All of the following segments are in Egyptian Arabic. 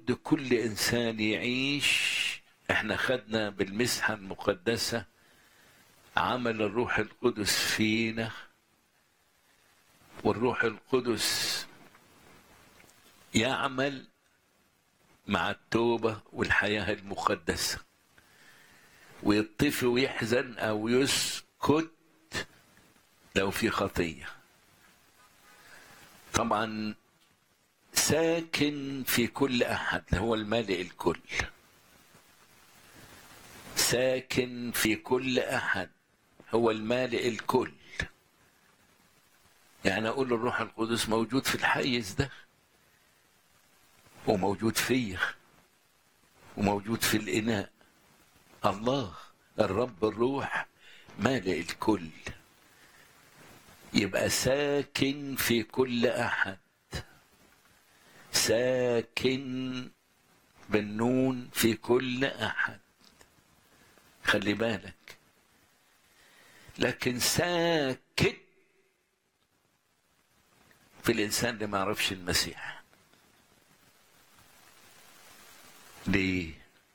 لابد كل انسان يعيش احنا خدنا بالمسحه المقدسه عمل الروح القدس فينا والروح القدس يعمل مع التوبه والحياه المقدسه ويطفي ويحزن او يسكت لو في خطيه طبعا ساكن في كل احد هو المالئ الكل ساكن في كل احد هو المالئ الكل يعني اقول الروح القدس موجود في الحيز ده وموجود فيا وموجود في الاناء الله الرب الروح مالئ الكل يبقى ساكن في كل احد ساكن بالنون في كل احد خلي بالك لكن ساكت في الانسان اللي ما يعرفش المسيح ليه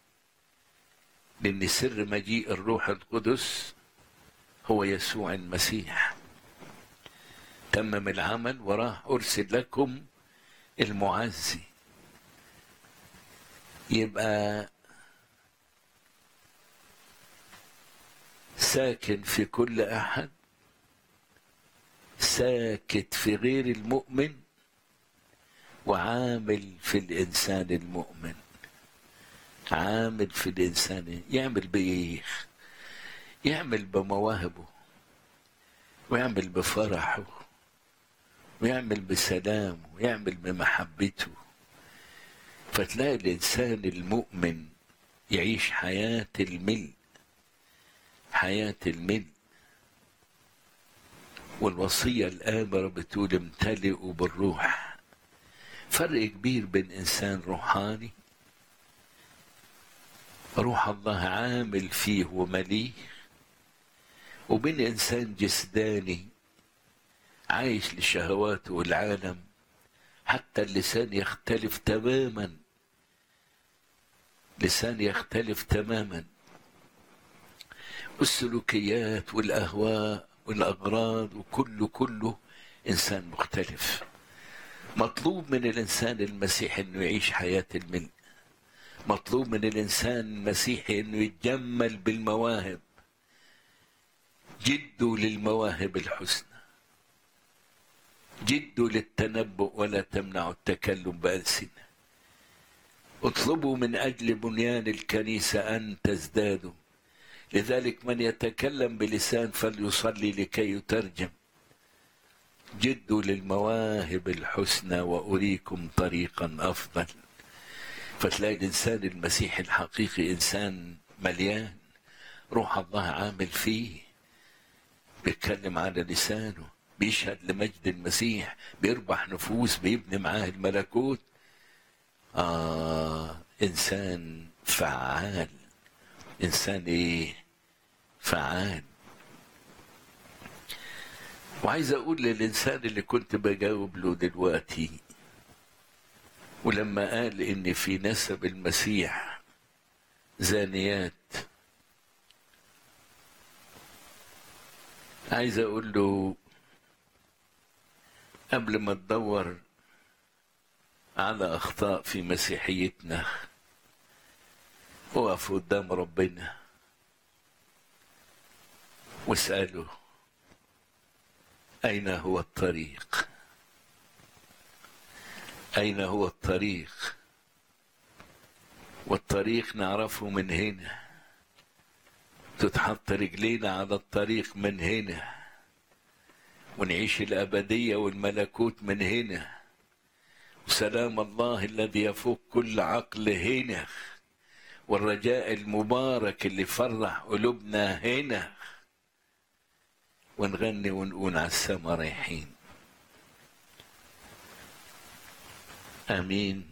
لان سر مجيء الروح القدس هو يسوع المسيح تمم العمل وراح ارسل لكم المعزي يبقى ساكن في كل احد ساكت في غير المؤمن وعامل في الانسان المؤمن عامل في الانسان يعمل بايه يعمل بمواهبه ويعمل بفرحه ويعمل بسلامه ويعمل بمحبته فتلاقي الانسان المؤمن يعيش حياه الملء حياه الملء والوصيه الامره بتقول امتلئوا بالروح فرق كبير بين انسان روحاني روح الله عامل فيه ومليه وبين انسان جسداني عايش لشهواته والعالم حتى اللسان يختلف تماما لسان يختلف تماما والسلوكيات والاهواء والاغراض وكله كله انسان مختلف مطلوب من الانسان المسيحي انه يعيش حياه الملء مطلوب من الانسان المسيحي انه يتجمل بالمواهب جدوا للمواهب الحسنى جدوا للتنبؤ ولا تمنعوا التكلم بألسنة اطلبوا من أجل بنيان الكنيسة أن تزدادوا لذلك من يتكلم بلسان فليصلي لكي يترجم جدوا للمواهب الحسنى وأريكم طريقا أفضل فتلاقي الإنسان المسيحي الحقيقي إنسان مليان روح الله عامل فيه بيتكلم على لسانه بيشهد لمجد المسيح بيربح نفوس بيبني معاه الملكوت آه إنسان فعال إنسان إيه فعال وعايز أقول للإنسان اللي كنت بجاوب له دلوقتي ولما قال إن في نسب المسيح زانيات عايز أقول له قبل ما تدور على اخطاء في مسيحيتنا اقف قدام ربنا واساله اين هو الطريق اين هو الطريق والطريق نعرفه من هنا تتحط رجلينا على الطريق من هنا ونعيش الأبدية والملكوت من هنا وسلام الله الذي يفوق كل عقل هنا والرجاء المبارك اللي فرح قلوبنا هنا ونغني ونقول على السما رايحين امين